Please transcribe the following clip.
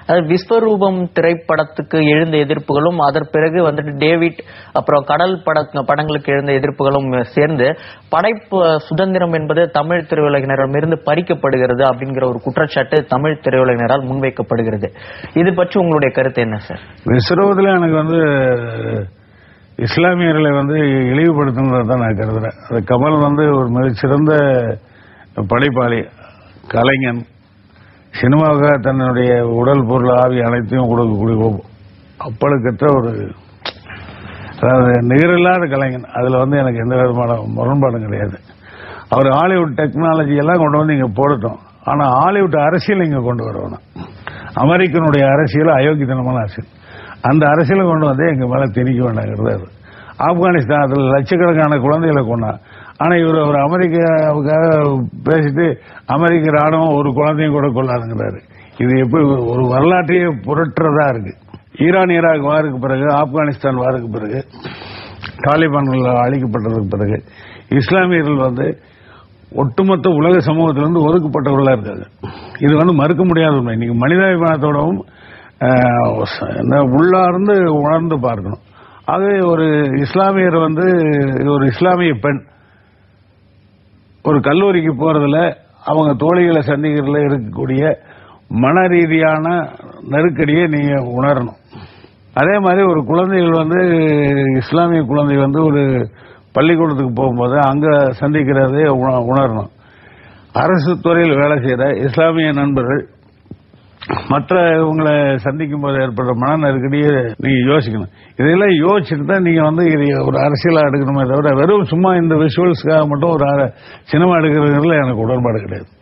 அது விஸ்வரூபம் திரைப்படத்துக்கு எழுந்த எதிர்ப்புகளும் அதன் பிறகு வந்துட்டு டேவிட் அப்புறம் கடல் பட படங்களுக்கு எழுந்த எதிர்ப்புகளும் சேர்ந்து படைப்பு சுதந்திரம் என்பது தமிழ் திரையுலகினரிடமிருந்து பறிக்கப்படுகிறது அப்படிங்கிற ஒரு குற்றச்சாட்டு தமிழ் திரையுலகினரால் முன்வைக்கப்படுகிறது இது பற்றி உங்களுடைய கருத்து என்ன சார் விஸ்ரோகத்தில் எனக்கு வந்து இஸ்லாமியர்களை வந்து இழிவுபடுத்துங்கிறத தான் நான் கருதுறேன் அது கமல் வந்து ஒரு மிகச்சிறந்த படைப்பாளி கலைஞன் சினிமாவுக்காக தன்னுடைய உடல் பொருள் ஆவி அனைத்தையும் கொடுக்கக்கூடிய அப்பழுக்கற்ற ஒரு அதாவது நிகரில்லாத கலைஞன் அதுல வந்து எனக்கு எந்த விதமான முரண்பாடும் கிடையாது அவர் ஹாலிவுட் டெக்னாலஜி எல்லாம் கொண்டு வந்து இங்க போடட்டும் ஆனா ஹாலிவுட் அரசியல் இங்க கொண்டு வரணும் அமெரிக்கனுடைய அரசியல் அயோக்கியத்தனமான அரசியல் அந்த அரசியலை கொண்டு வந்து எங்க மேல திணிக்க வேண்டாங்கிறது ஆப்கானிஸ்தான் அதுல லட்சக்கணக்கான குழந்தைகளை கொண்டா ஆனா இவர் ஒரு அமெரிக்காவுக்காக பேசிட்டு அமெரிக்க ராணுவம் ஒரு குழந்தையும் கூட கொள்ளாதுங்கிறாரு இது எப்படி ஒரு வரலாற்றையே புரட்டுறதா இருக்கு ஈரான் ஈராக் வாருக்கு பிறகு ஆப்கானிஸ்தான் வாருக்கு பிறகு தாலிபான்கள் அழிக்கப்பட்டதுக்கு பிறகு இஸ்லாமியர்கள் வந்து ஒட்டுமொத்த உலக சமூகத்திலிருந்து ஒதுக்கப்பட்டவர்களா இருக்காங்க இது வந்து மறுக்க முடியாத உண்மை இன்னைக்கு மனிதாபிமானத்தோடவும் உள்ளார்ந்து உணர்ந்து பார்க்கணும் ஆகவே ஒரு இஸ்லாமியர் வந்து ஒரு இஸ்லாமிய பெண் ஒரு கல்லூரிக்கு போறதுல அவங்க தோழிகளை சந்திக்கிறதுல இருக்கக்கூடிய மன ரீதியான நெருக்கடியை நீங்க உணரணும் அதே மாதிரி ஒரு குழந்தைகள் வந்து இஸ்லாமிய குழந்தை வந்து ஒரு பள்ளிக்கூடத்துக்கு போகும்போது அங்க சந்திக்கிறதே உணரணும் அரசு துறையில் வேலை செய்யற இஸ்லாமிய நண்பர்கள் மற்ற இவங்களை சந்திக்கும் போது ஏற்படுற மன நெருக்கடியை நீங்க யோசிக்கணும் இதெல்லாம் யோசிச்சுட்டு தான் நீங்க வந்து இது ஒரு அரசியலா எடுக்கணுமே தவிர வெறும் சும்மா இந்த விஷுவல்ஸ்க்காக மட்டும் ஒரு சினிமா எடுக்கிறதுல எனக்கு உடன்பாடு கிடையாது